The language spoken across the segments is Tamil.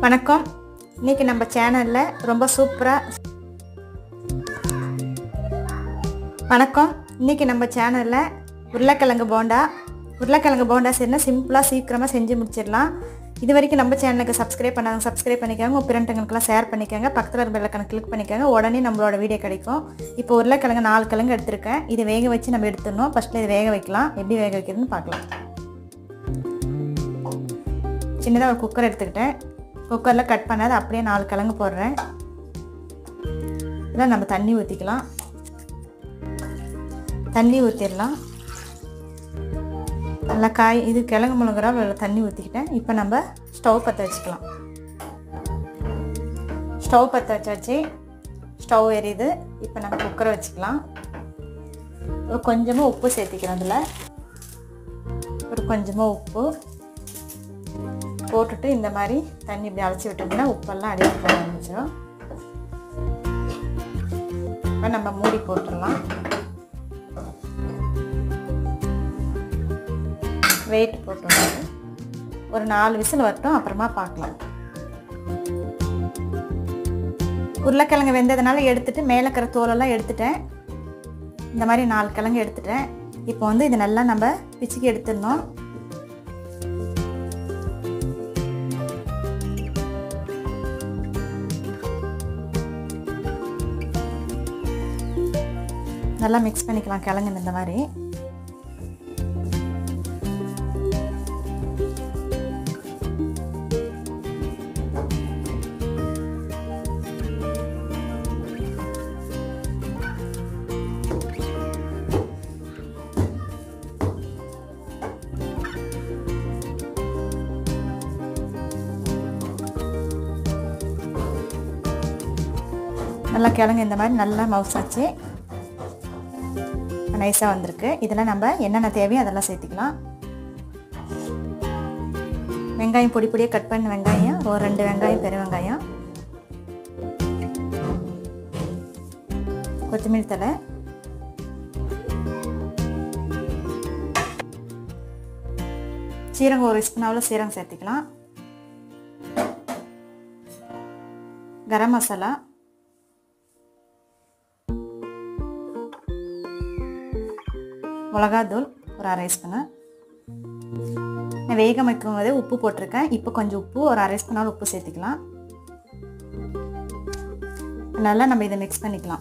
வணக்கம் இன்னைக்கு நம்ம சேனலில் ரொம்ப சூப்பராக வணக்கம் இன்னைக்கு நம்ம சேனலில் உருளைக்கிழங்கு போண்டா உருளைக்கிழங்கு போண்டா செய்யணும் சிம்பிளாக சீக்கிரமாக செஞ்சு முடிச்சிடலாம் இது வரைக்கும் நம்ம சேனலுக்கு சப்ஸ்கிரைப் பண்ணாங்க சப்ஸ்கிரைப் பண்ணிக்கோங்க உங்கள் பிறண்டங்களுக்கெல்லாம் ஷேர் பண்ணிக்கோங்க பக்கத்தில் இருக்க பெல்லைக்கான கிளிக் பண்ணிக்கோங்க உடனே நம்மளோட வீடியோ கிடைக்கும் இப்போ உருளைக்கிழங்கு நாலு கிழங்கு எடுத்திருக்கேன் இது வேக வச்சு நம்ம எடுத்துடணும் ஃபஸ்ட்டில் இது வேக வைக்கலாம் எப்படி வேக வைக்கிறதுன்னு பார்க்கலாம் சின்னதாக ஒரு குக்கர் எடுத்துக்கிட்டேன் குக்கரில் கட் பண்ணாத அப்படியே நாலு கிழங்கு போடுறேன் இதில் நம்ம தண்ணி ஊற்றிக்கலாம் தண்ணி ஊற்றிடலாம் நல்லா காய் இது கிழங்கு முழுங்குறா தண்ணி ஊற்றிக்கிட்டேன் இப்போ நம்ம ஸ்டவ் பற்ற வச்சுக்கலாம் ஸ்டவ் பற்ற வச்சாச்சு ஸ்டவ் எரியுது இப்போ நம்ம குக்கரை வச்சுக்கலாம் ஒரு கொஞ்சமாக உப்பு சேர்த்திக்கிறோம் அதில் ஒரு கொஞ்சமாக உப்பு போட்டுட்டு இந்த மாதிரி தண்ணி இப்படி அழைச்சி விட்டோம்னா உப்பெல்லாம் அடிக்க போக ஆரம்பிச்சிடும் இப்போ நம்ம மூடி போட்டுடலாம் வெயிட் போட்டுடலாம் ஒரு நாலு விசில் வரட்டும் அப்புறமா பார்க்கலாம் உருளைக்கிழங்கு வெந்ததுனால எடுத்துட்டு மேலே இருக்கிற தோலெல்லாம் எடுத்துட்டேன் இந்த மாதிரி நாலு கிழங்கு எடுத்துட்டேன் இப்போ வந்து இது நல்லா நம்ம பிச்சுக்கி எடுத்துடணும் நல்லா மிக்ஸ் பண்ணிக்கலாம் கிழங்கு இந்த மாதிரி நல்லா கிழங்கு இந்த மாதிரி நல்லா மவுசாச்சு நைஸாக வந்திருக்கு இதில் நம்ம என்னென்ன தேவையோ அதெல்லாம் சேர்த்துக்கலாம் வெங்காயம் பொடி பொடியாக கட் பண்ண வெங்காயம் ஒரு ரெண்டு வெங்காயம் பெரிய வெங்காயம் கொத்தமல்லி தலை சீரகம் ஒரு ஸ்பூன் அவ்வளோ சீரகம் சேர்த்துக்கலாம் கரம் மசாலா மிளகாத்தூள் ஒரு அரை ஸ்பூனு நான் வேக வைக்கும் போதே உப்பு போட்டிருக்கேன் இப்போ கொஞ்சம் உப்பு ஒரு அரை ஸ்பூனால் உப்பு சேர்த்துக்கலாம் நல்லா நம்ம இதை மிக்ஸ் பண்ணிக்கலாம்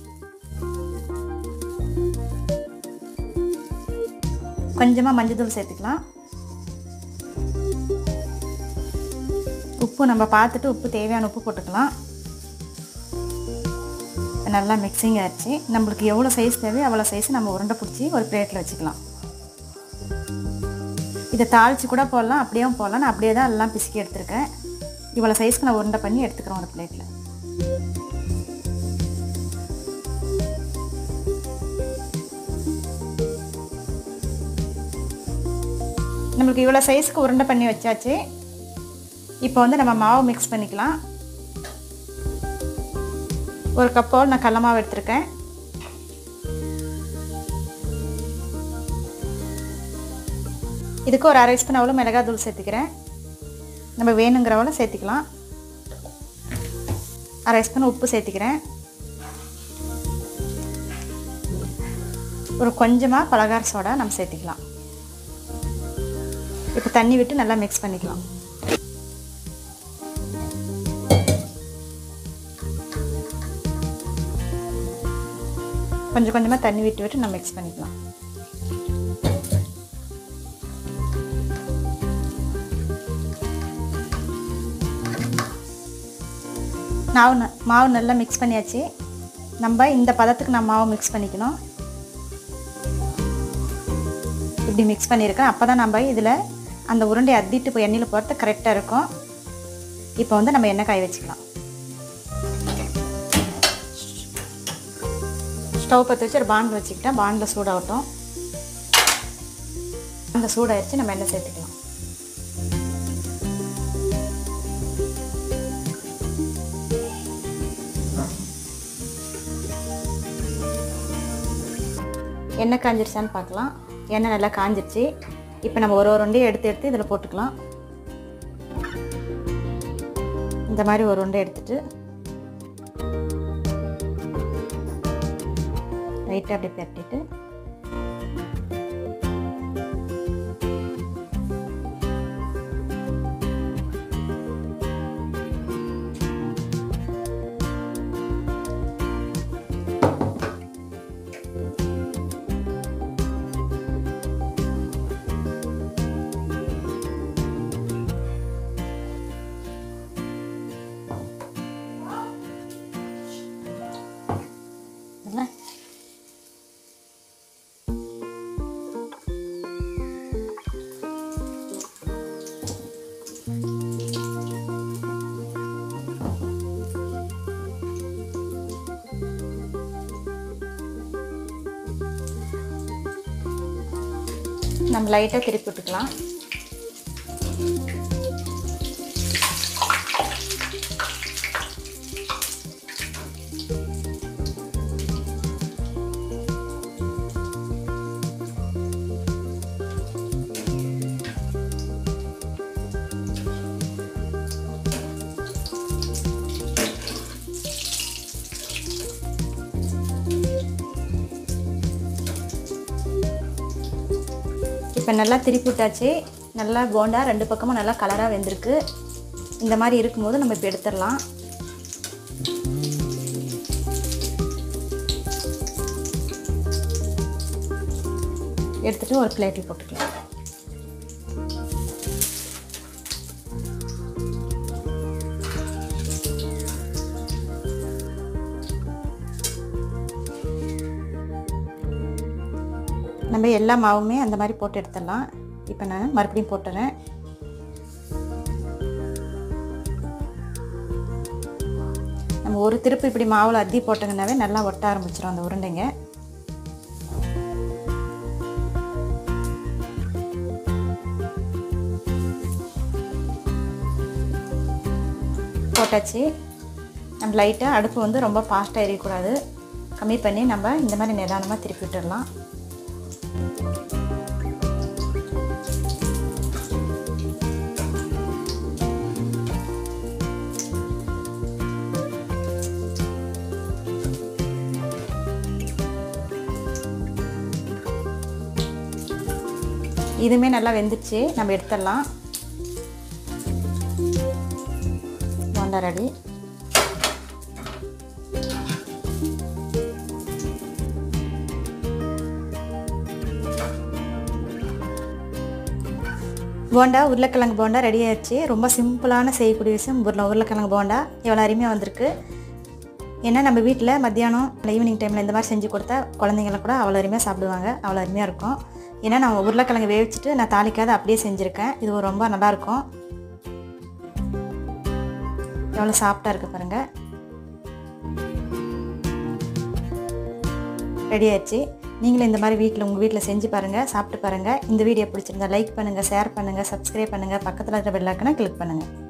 கொஞ்சமாக மஞ்சள் சேர்த்துக்கலாம் உப்பு நம்ம பார்த்துட்டு உப்பு தேவையான உப்பு போட்டுக்கலாம் நல்லா மிக்சிங் ஆயிடுச்சு நம்மளுக்கு எவ்வளோ சைஸ் தேவையோ அவ்வளோ சைஸ் நம்ம உருண்டை பிடிச்சி ஒரு பிளேட்டில் வச்சுக்கலாம் இதை தாளித்து கூட போடலாம் அப்படியே போடலாம் நான் அப்படியே தான் எல்லாம் பிசுக்கி எடுத்திருக்கேன் இவ்வளோ சைஸ்க்கு நான் உருண்டை பண்ணி எடுத்துக்கிறேன் ஒரு பிளேட்டில் நம்மளுக்கு இவ்வளோ சைஸ்க்கு உருண்டை பண்ணி வச்சாச்சு இப்போ வந்து நம்ம மாவு மிக்ஸ் பண்ணிக்கலாம் ஒரு கப்போல் நான் கடல மாவு எடுத்திருக்கேன் இதுக்கு ஒரு அரை ஸ்பூன் அவ்வளோ மிளகாய் தூள் சேர்த்துக்கிறேன் நம்ம வேணுங்கிறவளோ சேர்த்துக்கலாம் அரை ஸ்பூன் உப்பு சேர்த்துக்கிறேன் ஒரு கொஞ்சமாக பலகார சோடா நம்ம சேர்த்துக்கலாம் இப்போ தண்ணி விட்டு நல்லா மிக்ஸ் பண்ணிக்கலாம் கொஞ்சம் கொஞ்சமாக தண்ணி விட்டு விட்டு நம்ம மிக்ஸ் பண்ணிக்கலாம் மாவு மாவு நல்லா மிக்ஸ் பண்ணியாச்சு நம்ம இந்த பதத்துக்கு நம்ம மாவு மிக்ஸ் பண்ணிக்கணும் இப்படி மிக்ஸ் பண்ணியிருக்கேன் அப்போ தான் நம்ம இதில் அந்த உருண்டை அத்திட்டு போய் எண்ணெயில் போகிறது கரெக்டாக இருக்கும் இப்போ வந்து நம்ம எண்ணெய் காய வச்சுக்கலாம் ஸ்டவ் பற்ற வச்சு ஒரு பாண்டில் வச்சுக்கிட்டேன் பாண்டில் சூடாகட்டும் அந்த சூடாகிடுச்சு நம்ம எண்ணெய் சேர்த்துக்கலாம் எண்ணெய் காஞ்சிருச்சான்னு பார்க்கலாம் எண்ணெய் நல்லா காஞ்சிருச்சு இப்போ நம்ம ஒரு ஒரு உண்டையும் எடுத்து எடுத்து இதில் போட்டுக்கலாம் இந்த மாதிரி ஒரு உருண்டை எடுத்துட்டு லைட்டாக அப்படி பரட்டிட்டு நல்லா நம்ம லைட்டாக திருப்பி விட்டுக்கலாம் இப்போ நல்லா திருப்பி விட்டாச்சு நல்லா போண்டா ரெண்டு பக்கமும் நல்லா கலராக வெந்திருக்கு இந்த மாதிரி இருக்கும்போது நம்ம இப்போ எடுத்துடலாம் எடுத்துட்டு ஒரு பிளேட்டில் போட்டுக்கலாம் நம்ம எல்லா மாவுமே அந்த மாதிரி போட்டு எடுத்துடலாம் இப்போ நான் மறுபடியும் போட்டுறேன் நம்ம ஒரு திருப்பு இப்படி மாவில் அத்தி போட்டோங்கன்னாவே நல்லா ஒட்ட ஆரம்பிச்சிடும் அந்த உருண்டைங்க போட்டாச்சு நம்ம லைட்டாக அடுப்பு வந்து ரொம்ப ஃபாஸ்ட்டாக எரியக்கூடாது கம்மி பண்ணி நம்ம இந்த மாதிரி நிதானமாக திருப்பி விட்டுடலாம் இதுவுமே நல்லா வெந்துச்சு நம்ம எடுத்துடலாம் போண்டா ரெடி போண்டா உருளைக்கிழங்கு போண்டா ரெடி ஆயிடுச்சு ரொம்ப சிம்பிளான செய்யக்கூடிய விஷயம் உருளை உருளைக்கிழங்கு போண்டா எவ்வளோ அருமையாக வந்திருக்கு ஏன்னா நம்ம வீட்டில் மத்தியானம் இல்லை ஈவினிங் டைமில் இந்த மாதிரி செஞ்சு கொடுத்தா குழந்தைங்களாம் கூட அவ்வளோ அருமையாக சாப்பிடுவாங்க அவ்வளோ அருமையாக இருக்கும் ஏன்னா நான் உருளைக்கிழங்கு வேவிச்சிட்டு நான் தாளிக்காத அப்படியே செஞ்சுருக்கேன் இது ரொம்ப நல்லாயிருக்கும் எவ்வளோ சாஃப்டாக இருக்குது பாருங்கள் ரெடி ஆயிடுச்சு நீங்களும் இந்த மாதிரி வீட்டில் உங்கள் வீட்டில் செஞ்சு பாருங்கள் சாப்பிட்டு பாருங்கள் இந்த வீடியோ பிடிச்சிருந்தா லைக் பண்ணுங்கள் ஷேர் பண்ணுங்கள் சப்ஸ்கிரைப் பண்ணுங்கள் பக்கத்தில் இருக்கிற பெல் ஐக்கனை கிளிக் பண்ணுங்கள்